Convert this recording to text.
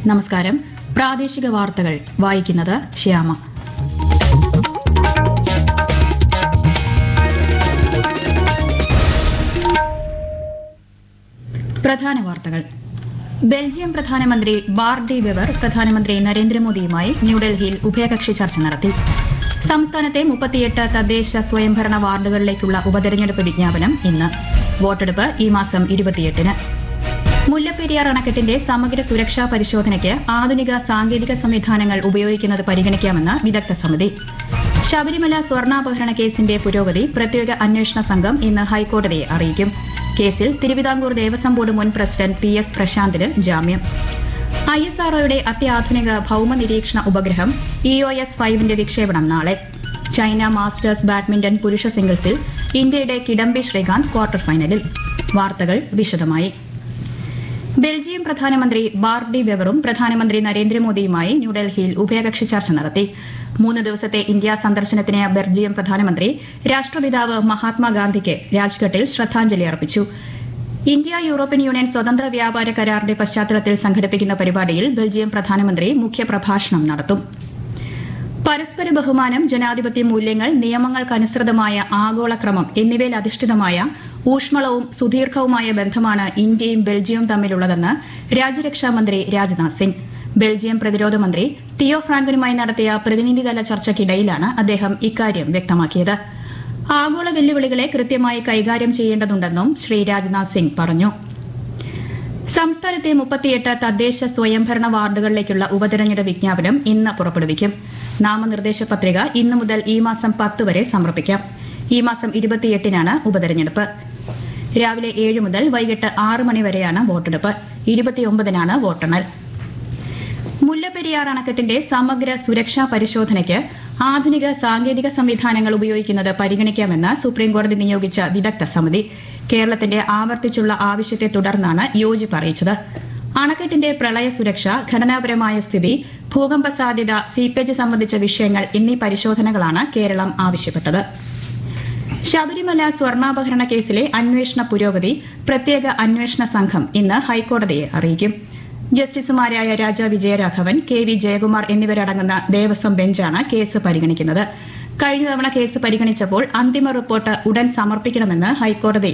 നമസ്കാരം പ്രാദേശിക വാർത്തകൾ വായിക്കുന്നത് ശ്യാമ പ്രധാന വാർത്തകൾ ബെൽജിയം പ്രധാനമന്ത്രി ബാർഡി വെവർ പ്രധാനമന്ത്രി നരേന്ദ്രമോദിയുമായി ന്യൂഡൽഹിയിൽ ഉഭയകക്ഷി ചർച്ച നടത്തി സംസ്ഥാനത്തെ മുപ്പത്തിയെട്ട് തദ്ദേശ സ്വയംഭരണ വാർഡുകളിലേക്കുള്ള ഉപതെരഞ്ഞെടുപ്പ് വിജ്ഞാപനം ഇന്ന് വോട്ടെടുപ്പ് ഈ മാസം ഇരുപത്തിയെട്ടിന് മുല്ലപ്പെരിയാർ അണക്കെട്ടിന്റെ സമഗ്ര സുരക്ഷാ പരിശോധനയ്ക്ക് ആധുനിക സാങ്കേതിക സംവിധാനങ്ങൾ ഉപയോഗിക്കുന്നത് പരിഗണിക്കാമെന്ന് വിദഗ്ധ സമിതി ശബരിമല സ്വർണ്ണാപഹരണ കേസിന്റെ പുരോഗതി പ്രത്യേക അന്വേഷണ സംഘം ഇന്ന് ഹൈക്കോടതിയെ അറിയിക്കും കേസിൽ തിരുവിതാംകൂർ ദേവസ്വം ബോർഡ് മുൻ പ്രസിഡന്റ് പി എസ് പ്രശാന്തിന് ജാമ്യം ഐ എസ് ആർഒയുടെ അത്യാധുനിക ഭൌമ നിരീക്ഷണ ഉപഗ്രഹം ഇ ഒ എസ് ഫൈവിന്റെ വിക്ഷേപണം നാളെ ചൈന മാസ്റ്റേഴ്സ് ബാഡ്മിന്റൺ പുരുഷ സിംഗിൾസിൽ ഇന്ത്യയുടെ കിഡംബി ശ്രീകാന്ത് ക്വാർട്ടർ ഫൈനലിൽ വാർത്തകൾ വിശദമായി ബെൽജിയം പ്രധാനമന്ത്രി ബാർഡി വെവറും പ്രധാനമന്ത്രി നരേന്ദ്രമോദിയുമായി ന്യൂഡൽഹിയിൽ ഉഭയകക്ഷി ചർച്ച നടത്തി മൂന്ന് ദിവസത്തെ ഇന്ത്യാ സന്ദർശനത്തിന് ബെൽജിയം പ്രധാനമന്ത്രി രാഷ്ട്രപിതാവ് മഹാത്മാഗാന്ധിക്ക് രാജ്ഘട്ടിൽ ശ്രദ്ധാഞ്ജലി അർപ്പിച്ചു ഇന്ത്യ യൂറോപ്യൻ യൂണിയൻ സ്വതന്ത്ര വ്യാപാര കരാറിന്റെ പശ്ചാത്തലത്തിൽ സംഘടിപ്പിക്കുന്ന പരിപാടിയിൽ ബെൽജിയം പ്രധാനമന്ത്രി മുഖ്യപ്രഭാഷണം നടത്തും പരസ്പര ബഹുമാനം ജനാധിപത്യ മൂല്യങ്ങൾ നിയമങ്ങൾക്കനുസൃതമായ ആഗോളക്രമം എന്നിവയിൽ അധിഷ്ഠിതമായ ഊഷ്മളവും സുദീർഘവുമായ ബന്ധമാണ് ഇന്ത്യയും ബെൽജിയവും തമ്മിലുള്ളതെന്ന് രാജ്യരക്ഷാമന്ത്രി രാജ്നാഥ് സിംഗ് ബെൽജിയം പ്രതിരോധ മന്ത്രി തിയോ ഫ്രാങ്കനുമായി നടത്തിയ പ്രതിനിധിതല ചർച്ചയ്ക്കിടയിലാണ് അദ്ദേഹം ഇക്കാര്യം വ്യക്തമാക്കിയത് ആഗോള വെല്ലുവിളികളെ കൃത്യമായി കൈകാര്യം ചെയ്യേണ്ടതുണ്ടെന്നും ശ്രീ രാജ്നാഥ് സിംഗ് പറഞ്ഞു സംസ്ഥാനത്തെ മുപ്പത്തിയെട്ട് തദ്ദേശ സ്വയംഭരണ വാർഡുകളിലേക്കുള്ള ഉപതെരഞ്ഞെടുപ്പ് വിജ്ഞാപനം ഇന്ന് പുറപ്പെടുവിക്കും നാമനിർദ്ദേശ പത്രിക ഇന്നു മുതൽ ഈ മാസം പത്ത് വരെ സമർപ്പിക്കാം ഈ മാസം ഇരുപത്തിയെട്ടിനാണ് ഉപതെരഞ്ഞെടുപ്പ് രാവിലെ ഏഴ് മുതൽ വൈകിട്ട് ആറ് മണി വരെയാണ് വോട്ടെടുപ്പ് ഇരുപത്തിയൊമ്പതിനാണ് വോട്ടെണ്ണൽ മുല്ലപ്പെരിയാർ അണക്കെട്ടിന്റെ സമഗ്ര സുരക്ഷാ പരിശോധനയ്ക്ക് ആധുനിക സാങ്കേതിക സംവിധാനങ്ങൾ ഉപയോഗിക്കുന്നത് പരിഗണിക്കാമെന്ന് സുപ്രീംകോടതി നിയോഗിച്ച വിദഗ്ധ സമിതി കേരളത്തിന്റെ ആവർത്തിച്ചുള്ള ആവശ്യത്തെ തുടർന്നാണ് യോജിപ്പ് അറിയിച്ചത് അണക്കെട്ടിന്റെ പ്രളയ സുരക്ഷ ഘടനാപരമായ സ്ഥിതി ഭൂകമ്പ സാധ്യത സീപ്പേജ് സംബന്ധിച്ച വിഷയങ്ങൾ എന്നീ പരിശോധനകളാണ് കേരളം ആവശ്യപ്പെട്ടത് ശബരിമല സ്വർണ്ണാപഹരണ കേസിലെ അന്വേഷണ പുരോഗതി പ്രത്യേക അന്വേഷണ സംഘം ഇന്ന് ഹൈക്കോടതിയെ അറിയിക്കും ജസ്റ്റിസുമാരായ രാജ വിജയരാഘവൻ കെ വി ജയകുമാർ എന്നിവരടങ്ങുന്ന ദേവസ്വം ബെഞ്ചാണ് കേസ് പരിഗണിക്കുന്നത് കഴിഞ്ഞ തവണ കേസ് പരിഗണിച്ചപ്പോൾ അന്തിമ റിപ്പോർട്ട് ഉടൻ സമർപ്പിക്കണമെന്ന് ഹൈക്കോടതി